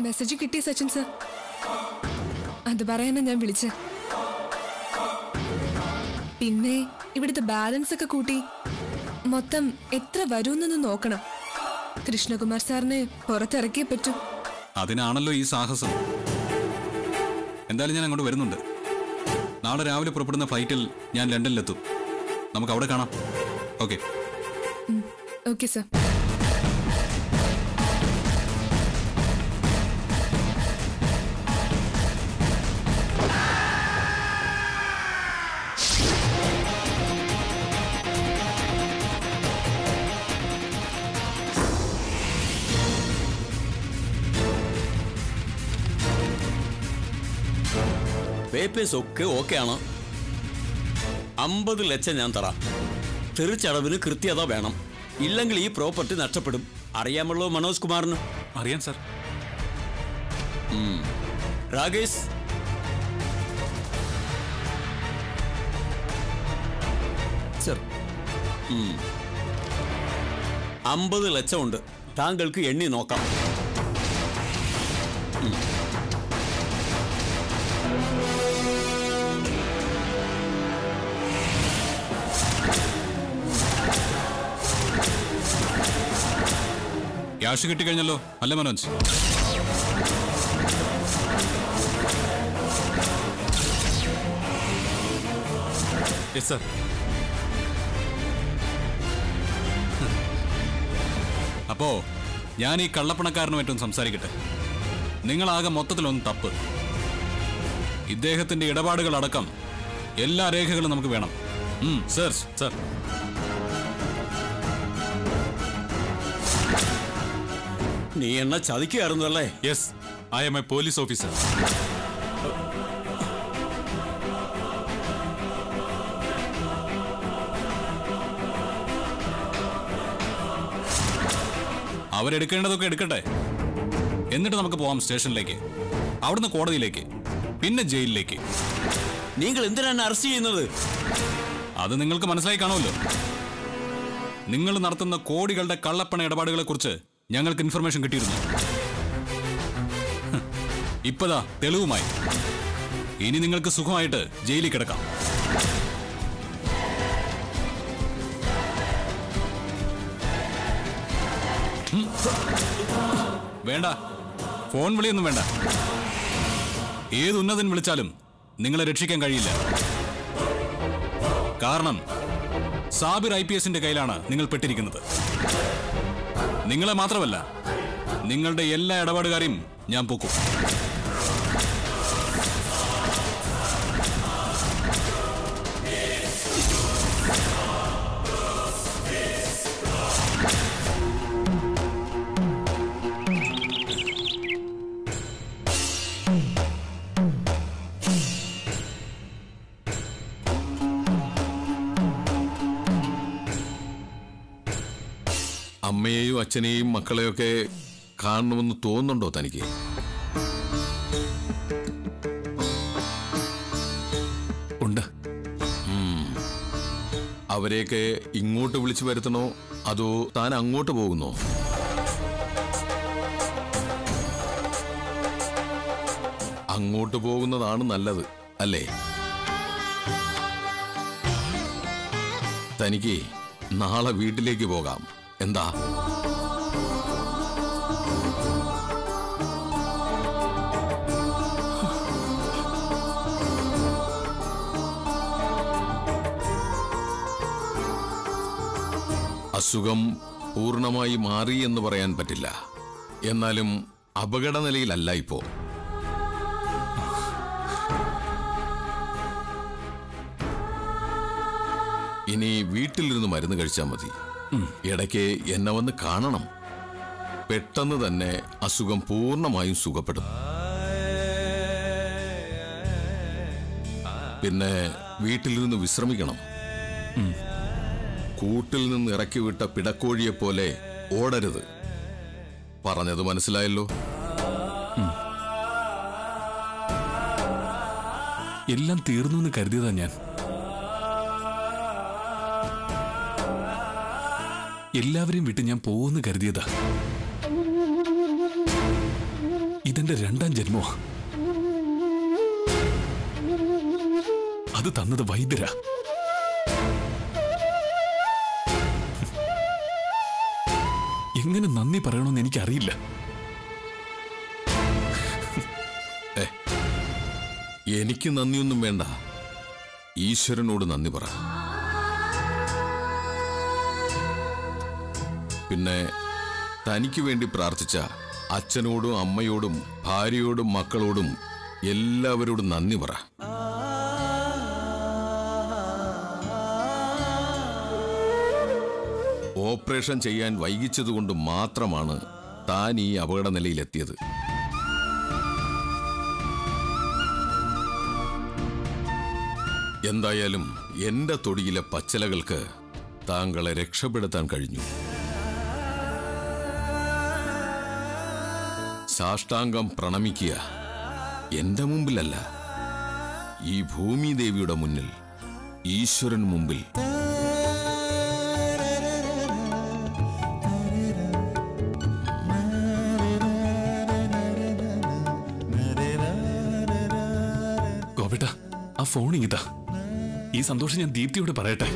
Message കിട്ടി Sachin sir അത് പറയാനാ ഞാൻ വിളിച്ച പിന്നെ ഇവിടുത്തെ ബാലൻസ് ഒക്കെ കൂട്ടി മൊത്തം എത്ര വരുമെന്നൊന്ന് നോക്കണം കൃഷ്ണകുമാർ സാറിനെ പുറത്തിറക്കിയേ പറ്റൂ അതിനാണല്ലോ ഈ സാഹസം എന്തായാലും ഞാൻ അങ്ങോട്ട് വരുന്നുണ്ട് നാളെ രാവിലെ പുറപ്പെടുന്ന ഫ്ലൈറ്റിൽ ഞാൻ ലണ്ടനിലെത്തും നമുക്ക് അവിടെ കാണാം ഓക്കെ ഓക്കെ സർ പേപ്പേഴ്സ് ഒക്കെ ഓക്കെ ആണ് അമ്പത് ലക്ഷം ഞാൻ തരാം തിരിച്ചടവിന് കൃത്യത വേണം ഇല്ലെങ്കിൽ ഈ പ്രോപ്പർട്ടി നഷ്ടപ്പെടും അറിയാമല്ലോ മനോജ് കുമാറിന് അറിയാം സാർ രാകേഷ് സർ അമ്പത് ലക്ഷമുണ്ട് താങ്കൾക്ക് എണ്ണി നോക്കാം ക്യാഷ് കിട്ടിക്കഴിഞ്ഞല്ലോ അല്ലേ മനോജ് യെസ് സർ അപ്പോ ഞാൻ ഈ കള്ളപ്പണക്കാരനുമായിട്ടും സംസാരിക്കട്ടെ നിങ്ങളാകെ മൊത്തത്തിലൊന്ന് തപ്പ് ഇദ്ദേഹത്തിന്റെ ഇടപാടുകളടക്കം എല്ലാ രേഖകളും നമുക്ക് വേണം ഉം, സർ സർ നീ എന്നെ ചതിക്കുകയായിരുന്നു അല്ലേ yes I am a police officer അവരെടുക്കേണ്ടതൊക്കെ എടുക്കട്ടെ എന്നിട്ട് നമുക്ക് പോവാം സ്റ്റേഷനിലേക്ക് അവിടുന്ന് കോടതിയിലേക്ക് പിന്നെ ജയിലിലേക്ക് നിങ്ങൾ എന്തിനാണ് അറസ്റ്റ് ചെയ്യുന്നത് അത് നിങ്ങൾക്ക് മനസ്സിലായി കാണുമല്ലോ നിങ്ങൾ നടത്തുന്ന കോടികളുടെ കള്ളപ്പണ ഇടപാടുകളെ കുറിച്ച് ഞങ്ങൾക്ക് ഇൻഫർമേഷൻ കിട്ടിയിരുന്നു ഹ്, ഇപ്പതാ തെളിവുമായി ഇനി നിങ്ങൾക്ക് സുഖമായിട്ട് ജയിലിൽ കിടക്കാം ഉം. വേണ്ട ഫോൺ വിളിയൊന്നും വേണ്ട ഏത് ഉന്നതൻ വിളിച്ചാലും നിങ്ങളെ രക്ഷിക്കാൻ കഴിയില്ല കാരണം സാബിർ ഐ പി എസിന്റെ കയ്യിലാണ് നിങ്ങൾ പെട്ടിരിക്കുന്നത് നിങ്ങളെ മാത്രമല്ല നിങ്ങളുടെ എല്ലാ ഇടപാടുകാരെയും ഞാൻ പൊക്കും അമ്മയെയും അച്ഛനെയും മക്കളെയൊക്കെ കാണണമെന്ന് തോന്നുന്നുണ്ടോ തനിക്ക് ഉണ്ട് അവരെയൊക്കെ ഇങ്ങോട്ട് വിളിച്ചു വരുത്തണോ അതോ താൻ അങ്ങോട്ട് പോകുന്നോ അങ്ങോട്ട് പോകുന്നതാണ് നല്ലത് അല്ലേ തനിക്ക് നാളെ വീട്ടിലേക്ക് പോകാം എന്താ അസുഖം പൂർണ്ണമായി മാറി എന്ന് പറയാൻ പറ്റില്ല എന്നാലും അപകടനിലയിലല്ല ഇപ്പോ ഇനി വീട്ടിലിരുന്ന് മരുന്ന് കഴിച്ചാൽ മതി ഇടയ്ക്ക് എന്നെ വന്ന് കാണണം പെട്ടെന്ന് തന്നെ അസുഖം പൂർണ്ണമായും സുഖപ്പെടും പിന്നെ വീട്ടിലിരുന്ന് വിശ്രമിക്കണം കൂട്ടിൽ നിന്ന് ഇറക്കി വിട്ട പിടക്കോഴിയെ പോലെ ഓടരുത് പറഞ്ഞത് മനസ്സിലായല്ലോ എല്ലാം തീർന്നു എന്ന് കരുതിയതാ ഞാൻ എല്ലാവരെയും വിട്ട് ഞാൻ പോകുമെന്ന് കരുതിയതാ ഇതെന്റെ രണ്ടാം ജന്മോ അത് തന്നത് വൈദ്യര എങ്ങനെ നന്ദി പറയണമെന്ന് എനിക്കറിയില്ല എനിക്ക് നന്ദിയൊന്നും വേണ്ട ഈശ്വരനോട് നന്ദി പറ പിന്നെ തനിക്ക് വേണ്ടി പ്രാർത്ഥിച്ച അച്ഛനോടും അമ്മയോടും ഭാര്യയോടും മക്കളോടും എല്ലാവരോടും നന്ദി പറ ഓപ്പറേഷൻ ചെയ്യാൻ വൈകിച്ചതുകൊണ്ട് മാത്രമാണ് താൻ ഈ അപകട നിലയിലെത്തിയത് എന്തായാലും എന്റെ തൊടിയിലെ പച്ചിലകൾക്ക് താങ്കളെ രക്ഷപ്പെടുത്താൻ കഴിഞ്ഞു സാഷ്ടാംഗം പ്രണമിക്കുക എന്റെ മുമ്പിലല്ല ഈ ഭൂമി ദേവിയുടെ മുന്നിൽ ഈശ്വരൻ മുമ്പിൽ ഗോപേട്ട ആ ഫോൺ ഇങ്ങിതാ ഈ സന്തോഷം ഞാൻ ദീപ്തിയോട് പറയട്ടെ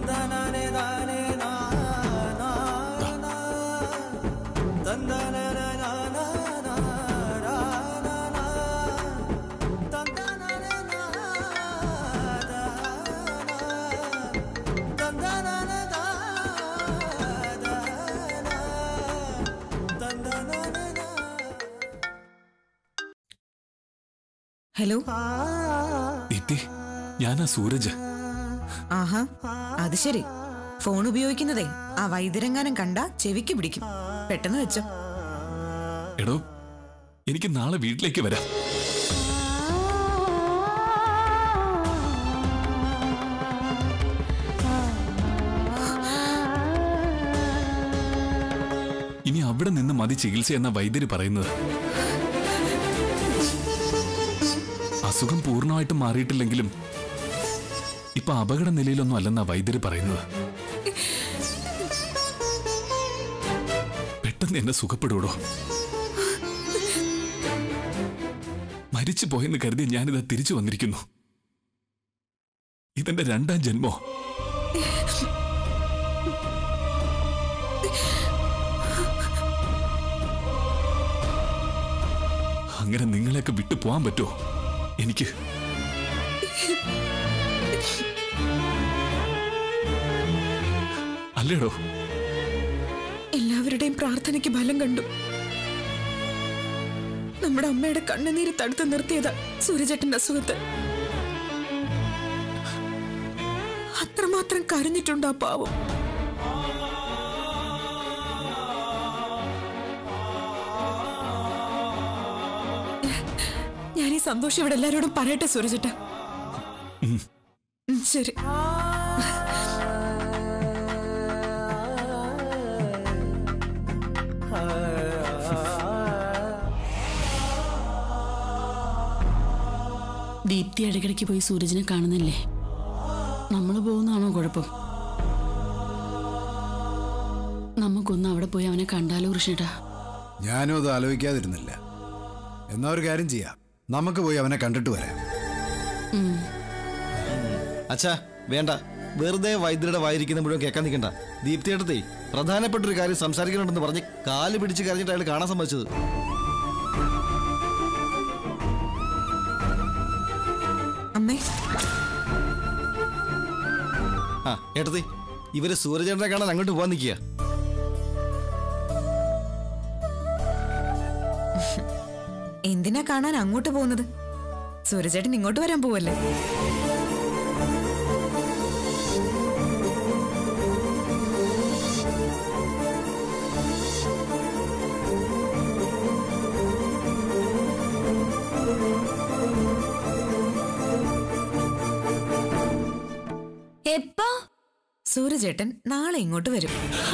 ഹലോ ദീപ്തി ഞാനാ സൂരജ് ആഹാ അത് ശരി ഫോൺ ഉപയോഗിക്കുന്നതേ ആ വൈദ്യരങ്ങാനം കണ്ട ചെവിക്ക് പിടിക്കും പെട്ടെന്ന് വെച്ചോ എടോ എനിക്ക് നാളെ വീട്ടിലേക്ക് വരാം ഇനി അവിടെ നിന്ന് മതി ചികിത്സ എന്ന വൈദ്യര് പറയുന്നത് അസുഖം പൂർണ്ണമായിട്ടും മാറിയിട്ടില്ലെങ്കിലും ഇപ്പൊ അപകട നിലയിലൊന്നും അല്ലെന്നാ വൈദ്യര് പറയുന്നത് പെട്ടെന്ന് എന്നെ സുഖപ്പെടൂടോ മരിച്ചു പോയെന്ന് കരുതി ഞാനിതാ തിരിച്ചു വന്നിരിക്കുന്നു ഇതെന്റെ രണ്ടാം ജന്മോ അങ്ങനെ നിങ്ങളെയൊക്കെ വിട്ടു പോവാൻ പറ്റുമോ എനിക്ക് അല്ലേടോ എല്ലാവരുടെയും പ്രാർത്ഥനയ്ക്ക് ഫലം കണ്ടു നമ്മുടെ അമ്മയുടെ കണ്ണുനീര് തടുത്തു നിർത്തിയതാ സൂര്യചേട്ടന്റെ അസുഖത്തെ അത്രമാത്രം കരഞ്ഞിട്ടുണ്ട് ആ പാവം ഞാൻ ഈ സന്തോഷം ഇവിടെ എല്ലാവരോടും പറയട്ടെ സൂര്യചേട്ട ശരി ദീപ്തി ഇടയ്ക്കിടയ്ക്ക് പോയി സൂരജിനെ കാണുന്നില്ലേ നമ്മൾ പോകുന്നതാണോ കുഴപ്പം നമുക്കൊന്ന് അവിടെ പോയി അവനെ കണ്ടാലോ കൃഷ്ണേട്ടാ ഞാനും അത് ആലോചിക്കാതിരുന്നില്ല എന്നാ ഒരു കാര്യം ചെയ്യാം നമുക്ക് പോയി അവനെ കണ്ടിട്ട് വരാം അച്ഛാ വേണ്ട വെറുതെ വൈദ്യരുടെ വായിരിക്കുന്ന മുഴുവൻ കേൾക്കാൻ നിൽക്കണ്ട ദീപ്തിയേട്ടത്തെ പ്രധാനപ്പെട്ട ഒരു കാര്യം സംസാരിക്കണമെന്ന് പറഞ്ഞ് കാല് പിടിച്ച് കരഞ്ഞിട്ട് അയാൾ കാണാൻ സമ്മതിച്ചത് അമ്മേ ആ ഏട്ടത്തി ഇവര് സൂര്യചേട്ടനെ കാണാൻ അങ്ങോട്ട് പോകാൻ നിൽക്കുക എന്തിനാ കാണാൻ അങ്ങോട്ട് പോകുന്നത് സൂര്യചേട്ടൻ ഇങ്ങോട്ട് വരാൻ പോവല്ലേ എപ്പോ സൂര്യചേട്ടൻ നാളെ ഇങ്ങോട്ട് വരും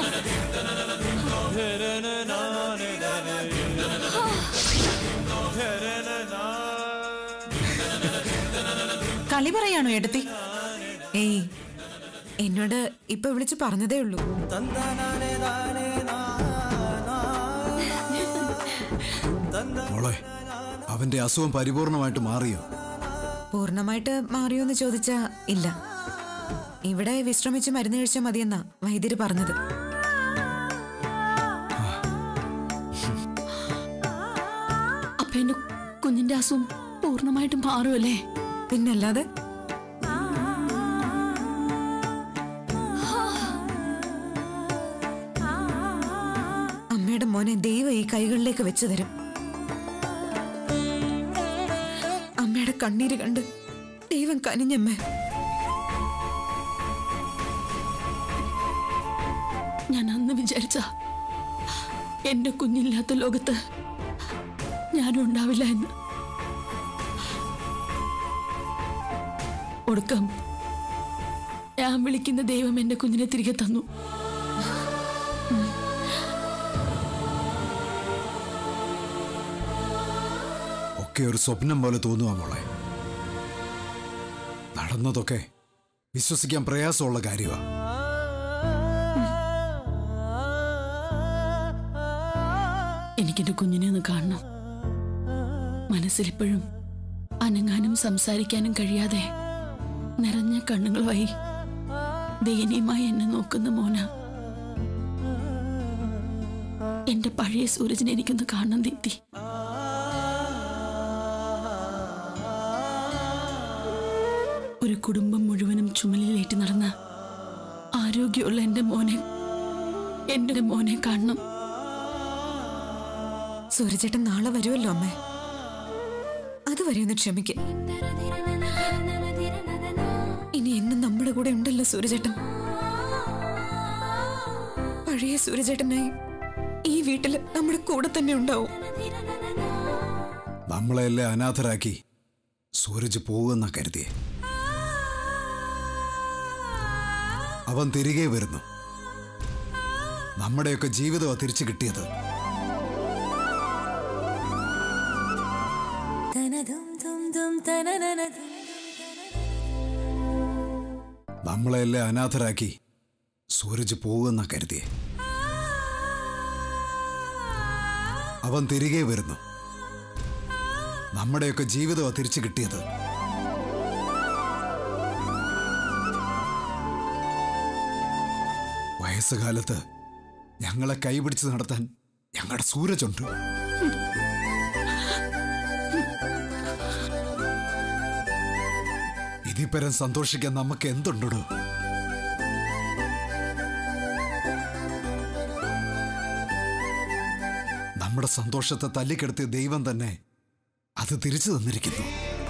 കളി പറയാണോ എടുത്തി ഏയ് എന്നോട് ഇപ്പൊ വിളിച്ചു പറഞ്ഞതേ ഉള്ളൂ മോളെ അവന്റെ അസുഖം പരിപൂർണമായിട്ട് മാറിയോ പൂർണ്ണമായിട്ട് മാറിയോന്ന് ചോദിച്ചാ ഇല്ല ഇവിടെ വിശ്രമിച്ച് മരുന്ന് കഴിച്ചാൽ മതിയെന്നാ വൈദ്യര് പറഞ്ഞത് അപ്പൊ എന്റെ കുഞ്ഞിന്റെ അസുഖം പൂർണ്ണമായിട്ടും മാറുമല്ലേ പിന്നല്ലാതെ അമ്മയുടെ മോനെ ദൈവം ഈ കൈകളിലേക്ക് വെച്ചു തരും അമ്മയുടെ കണ്ണീര് കണ്ട് ദൈവം കനിഞ്ഞമ്മേ ഞാൻ അന്ന് വിചാരിച്ച എന്റെ കുഞ്ഞില്ലാത്ത ലോകത്ത് ഞാനും ഉണ്ടാവില്ല എന്ന് ഒടുക്കം ഞാൻ വിളിക്കുന്ന ദൈവം എന്റെ കുഞ്ഞിനെ തിരികെ തന്നു ഒക്കെ ഒരു സ്വപ്നം പോലെ തോന്നുക മോളെ നടന്നതൊക്കെ വിശ്വസിക്കാൻ പ്രയാസമുള്ള കാര്യമാണ് എനിക്കെന്റെ കുഞ്ഞിനെ ഒന്ന് കാണണം മനസ്സിലിപ്പോഴും അനങ്ങാനും സംസാരിക്കാനും കഴിയാതെ നിറഞ്ഞ കണ്ണുകളുമായി ദയനീയമായി എന്നെ നോക്കുന്ന മോന എന്റെ പഴയ സൂരജിനെ എനിക്കൊന്ന് കാണണം ദീപ്തി ഒരു കുടുംബം മുഴുവനും ചുമലിലേറ്റി നടന്ന ആരോഗ്യമുള്ള എന്റെ മോനെ എന്റെ മോനെ കാണണം സൂര്യചേട്ടൻ നാളെ വരുമല്ലോ അമ്മേ അതുവരെ ഒന്ന് ക്ഷമിക്ക ഇനി എന്നും നമ്മുടെ കൂടെ ഉണ്ടല്ലോ സൂര്യചേട്ടൻ പഴയ സൂര്യചേട്ടനായി ഈ വീട്ടില് നമ്മുടെ കൂടെ തന്നെ ഉണ്ടാവും നമ്മളെല്ലാം അനാഥരാക്കി സൂരജ് പോകുമെന്നാ കരുതിയേ അവൻ തിരികെ വരുന്നു നമ്മുടെയൊക്കെ ജീവിതമാണ് തിരിച്ചു കിട്ടിയത് നമ്മളെല്ലാം അനാഥരാക്കി സൂരജ് പോകുമെന്നാ കരുതിയേ അവൻ തിരികെ വരുന്നു നമ്മുടെയൊക്കെ ജീവിതമാണ് തിരിച്ചു കിട്ടിയത് വയസ്സുകാലത്ത് ഞങ്ങളെ കൈപിടിച്ച് നടത്താൻ ഞങ്ങളുടെ സൂരജുണ്ട് ഇതിപ്പരം സന്തോഷിക്കാൻ നമുക്ക് എന്തുണ്ടോ നമ്മുടെ സന്തോഷത്തെ തല്ലിക്കെടുത്തിയ ദൈവം തന്നെ അത് തിരിച്ചു തന്നിരിക്കുന്നു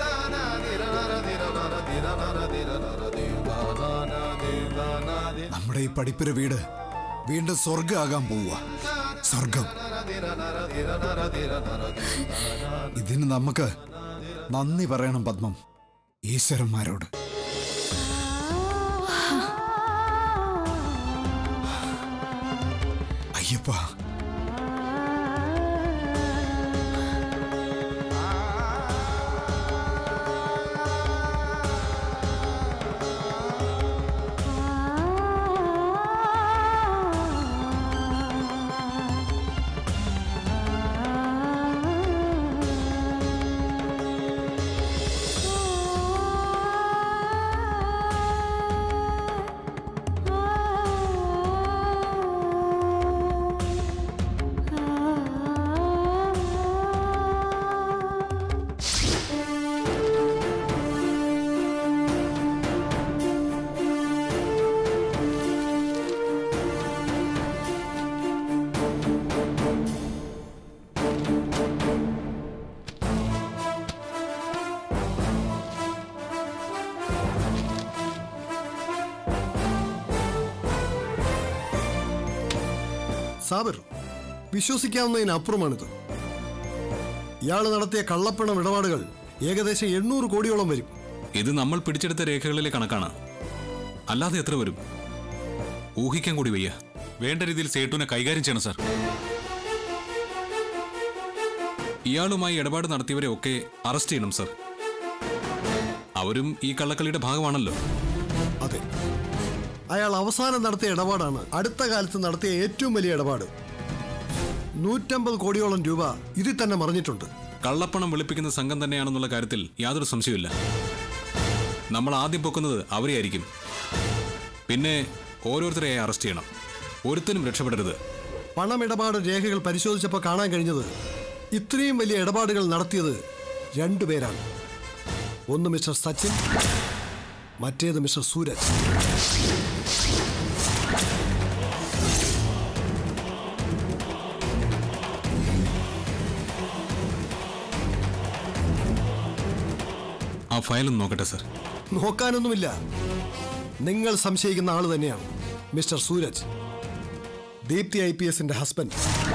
നമ്മുടെ ഈ പഠിപ്പുര വീട് വീണ്ടും സ്വർഗമാകാൻ പോവുക സ്വർഗം ഇതിന് നമുക്ക് നന്ദി പറയണം പത്മം ഈശ്വരന്മാരോട് അയ്യപ്പ സാബിർ വിശ്വസിക്കാവുന്നതിനപ്പുറമാണിത് ഇയാൾ നടത്തിയ കള്ളപ്പണം ഇടപാടുകൾ ഏകദേശം എണ്ണൂറ് കോടിയോളം വരും ഇത് നമ്മൾ പിടിച്ചെടുത്ത രേഖകളിലെ കണക്കാണ് അല്ലാതെ എത്ര വരും ഊഹിക്കാൻ കൂടി വയ്യ വേണ്ട രീതിയിൽ സേട്ടുവിനെ കൈകാര്യം ചെയ്യണം സാർ ഇയാളുമായി ഇടപാട് നടത്തിയവരെ ഒക്കെ അറസ്റ്റ് ചെയ്യണം സാർ അവരും ഈ കള്ളക്കളിയുടെ ഭാഗമാണല്ലോ അതെ അയാൾ അവസാനം നടത്തിയ ഇടപാടാണ് അടുത്ത കാലത്ത് നടത്തിയ ഏറ്റവും വലിയ ഇടപാട് നൂറ്റമ്പത് കോടിയോളം രൂപ ഇതിൽ തന്നെ മറിഞ്ഞിട്ടുണ്ട് കള്ളപ്പണം വെളുപ്പിക്കുന്ന സംഘം തന്നെയാണെന്നുള്ള കാര്യത്തിൽ യാതൊരു സംശയമില്ല നമ്മൾ ആദ്യം പൊക്കുന്നത് അവരെയായിരിക്കും പിന്നെ ഓരോരുത്തരെയായി അറസ്റ്റ് ചെയ്യണം ഒരുത്തനും രക്ഷപ്പെടരുത് പണമിടപാട് രേഖകൾ പരിശോധിച്ചപ്പോൾ കാണാൻ കഴിഞ്ഞത് ഇത്രയും വലിയ ഇടപാടുകൾ നടത്തിയത് രണ്ടുപേരാണ് ഒന്ന് മിസ്റ്റർ സച്ചിൻ മറ്റേത് മിസ്റ്റർ സൂരജ് ആ ഫയലൊന്ന് നോക്കട്ടെ സർ നോക്കാനൊന്നുമില്ല നിങ്ങൾ സംശയിക്കുന്ന ആള് തന്നെയാണ് mister Suraj Deepthi I P എസിന്റെ ഹസ്ബൻഡ്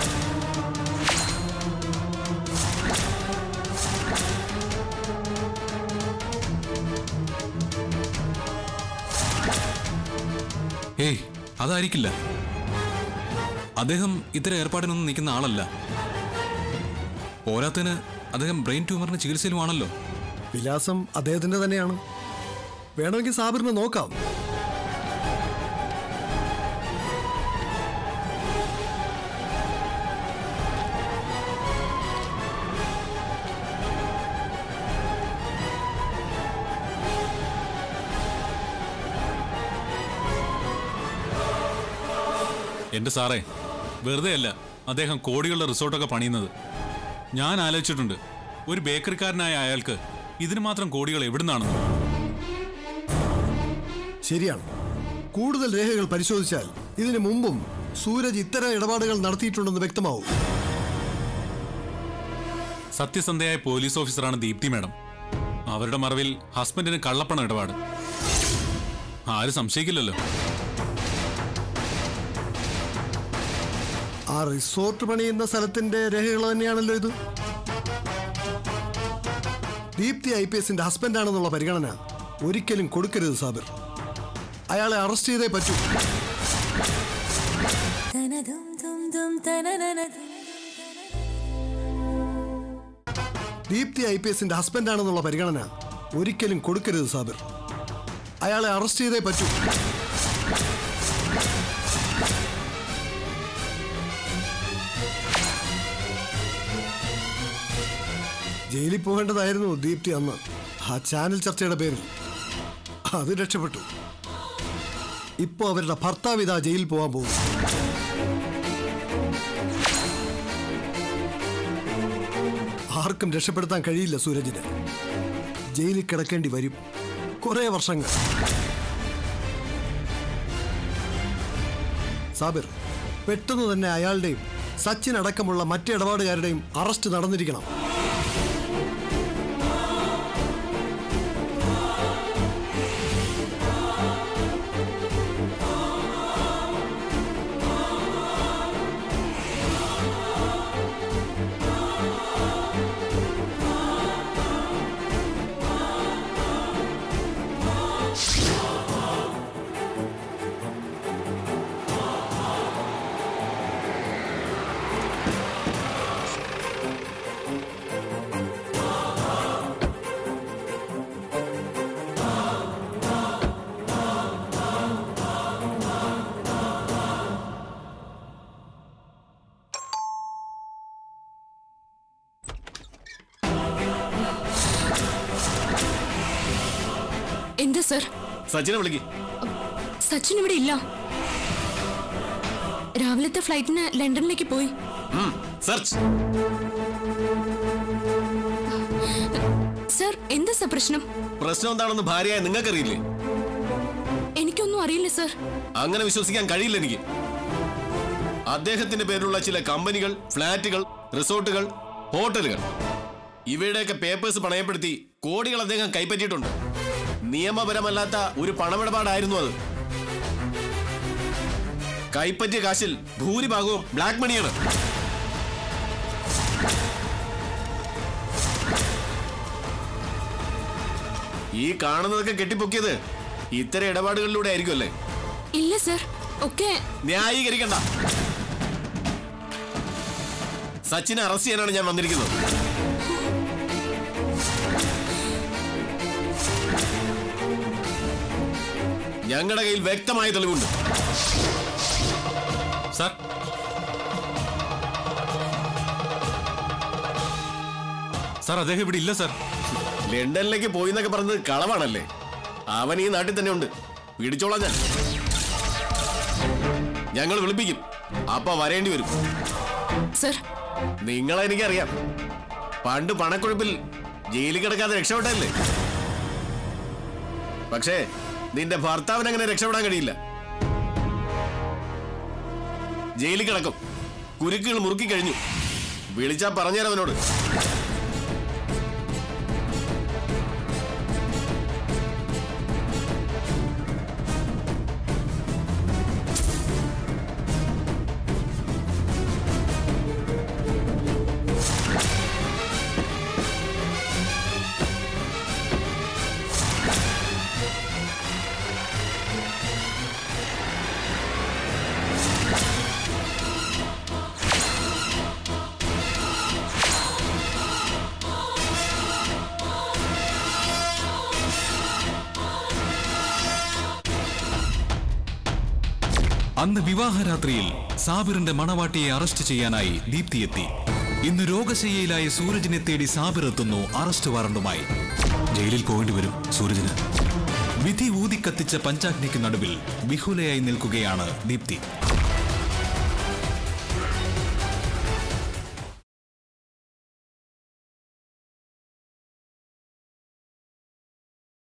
ഏയ് അതായിരിക്കില്ല അദ്ദേഹം ഇത്തരം ഏർപ്പാടിനൊന്നും നിൽക്കുന്ന ആളല്ല പോരാത്തതിന് അദ്ദേഹം ബ്രെയിൻ ട്യൂമറിന് ചികിത്സയിലുമാണല്ലോ വിലാസം അദ്ദേഹത്തിന്റെ തന്നെയാണ് വേണമെങ്കിൽ സാബിറിനെ നോക്കാം എന്റെ സാറേ വെറുതെ അല്ല അദ്ദേഹം കോടികളുടെ റിസോർട്ടൊക്കെ പണിയുന്നത് ഞാൻ ആലോചിച്ചിട്ടുണ്ട് ഒരു ബേക്കറിക്കാരനായ അയാൾക്ക് ഇതിന് മാത്രം കോടികൾ എവിടുന്നാണെന്ന് ശരിയാണ് കൂടുതൽ രേഖകൾ പരിശോധിച്ചാൽ ഇതിനു മുമ്പും സൂരജ് ഇത്തരം ഇടപാടുകൾ നടത്തിയിട്ടുണ്ടെന്ന് വ്യക്തമാവും സത്യസന്ധയായ പോലീസ് ഓഫീസറാണ് ദീപ്തി മാഡം അവരുടെ മറവിൽ ഹസ്ബൻഡിന് കള്ളപ്പണം ഇടപാട് ആരും സംശയിക്കില്ലല്ലോ ആ റിസോർട്ട് പണിയുന്ന സ്ഥലത്തിന്റെ രേഖകൾ തന്നെയാണല്ലോ ഇത് ദീപ്തി ഐ പി എസിന്റെ ഹസ്ബൻഡാണെന്നുള്ള പരിഗണന ഒരിക്കലും കൊടുക്കരുത് സാബിർ അയാളെ അറസ്റ്റ് ചെയ്തേ പറ്റൂ ദീപ്തി ഐ പി എസിന്റെ ഹസ്ബൻഡാണെന്നുള്ള പരിഗണന ഒരിക്കലും കൊടുക്കരുത് സാബിർ അയാളെ അറസ്റ്റ് ചെയ്തേ പറ്റൂ ജയിലിൽ പോകേണ്ടതായിരുന്നു ദീപ്തി അന്ന് ആ ചാനൽ ചർച്ചയുടെ പേരിൽ അത് രക്ഷപ്പെട്ടു ഇപ്പോ അവരുടെ ഭർത്താവ് ഇതാ ജയിലിൽ പോകാൻ പോകും ആർക്കും രക്ഷപ്പെടുത്താൻ കഴിയില്ല സൂരജിന് ജയിലിൽ കിടക്കേണ്ടി വരും കുറെ വർഷങ്ങൾ സാബിർ പെട്ടെന്ന് തന്നെ അയാളുടെയും സച്ചിൻ അടക്കമുള്ള മറ്റ് ഇടപാടുകാരുടെയും അറസ്റ്റ് നടന്നിരിക്കണം എന്താ സർ സച്ചിനെ വിളിക്ക് സച്ചിൻ ഇവിടെ ഇല്ല രാവിലത്തെ ഫ്ലൈറ്റിന് ലണ്ടനിലേക്ക് പോയി സെർച്ച് സർ എന്താ സർ പ്രശ്നം പ്രശ്നം എന്താണെന്ന് ഭാര്യയായ നിങ്ങൾക്കറിയില്ലേ എനിക്കൊന്നും അറിയില്ല സർ അങ്ങനെ വിശ്വസിക്കാൻ കഴിയില്ല എനിക്ക് അദ്ദേഹത്തിന്റെ പേരിലുള്ള ചില കമ്പനികൾ ഫ്ളാറ്റുകൾ റിസോർട്ടുകൾ ഹോട്ടലുകൾ ഇവയുടെയൊക്കെ പേപ്പേഴ്സ് പണയപ്പെടുത്തി കോടികൾ അദ്ദേഹം കൈപ്പറ്റിയിട്ടുണ്ട് നിയമപരമല്ലാത്ത ഒരു പണമിടപാടായിരുന്നു അത് കൈപ്പറ്റിയ കാശിൽ ഭൂരിഭാഗവും ബ്ലാക്ക് മണിയാണ് ഈ കാണുന്നതൊക്കെ കെട്ടിപ്പൊക്കിയത് ഇത്തരം ഇടപാടുകളിലൂടെ ആയിരിക്കും അല്ലേ ഇല്ല സർ ഒക്കെ ന്യായീകരിക്കണ്ട സച്ചിനെ അറസ്റ്റ് ചെയ്യാനാണ് ഞാൻ വന്നിരിക്കുന്നത് ഞങ്ങളുടെ കയ്യിൽ വ്യക്തമായ തെളിവുണ്ട് സാർ സാർ അദ്ദേഹം ഇവിടെ ഇല്ല സാർ ലണ്ടനിലേക്ക് പോയി എന്നൊക്കെ പറഞ്ഞത് കളവാണല്ലേ അവൻ ഈ നാട്ടിൽ തന്നെ ഉണ്ട് പിടിച്ചോളാം ഞാൻ ഞങ്ങൾ വിളിപ്പിക്കും അപ്പൊ വരേണ്ടി വരും സർ നിങ്ങളെ എനിക്കറിയാം പണ്ട് പണക്കൊഴുപ്പിൽ ജയിലിൽ കിടക്കാതെ രക്ഷപ്പെട്ടല്ലേ പക്ഷേ നിന്റെ ഭർത്താവിന് അങ്ങനെ രക്ഷപ്പെടാൻ കഴിയില്ല ജയിലിൽ കിടക്കും കുരുക്കുകൾ മുറുക്കി കഴിഞ്ഞു വിളിച്ചാ പറഞ്ഞുതരാം അവനോട് അന്ന് വിവാഹരാത്രിയിൽ സാബിറിന്റെ മണവാട്ടിയെ അറസ്റ്റ് ചെയ്യാനായി ദീപ്തി എത്തി ഇന്ന് രോഗശയ്യയിലായ സൂരജിനെ തേടി സാബിർ എത്തുന്നു അറസ്റ്റ് വാറണ്ടുമായി ജയിലിൽ പോകേണ്ടി വരും സൂരജിന് വിധി ഊതിക്കത്തിച്ച പഞ്ചാഗ്നിക്ക് നടുവിൽ വിഹുലയായി നിൽക്കുകയാണ് ദീപ്തി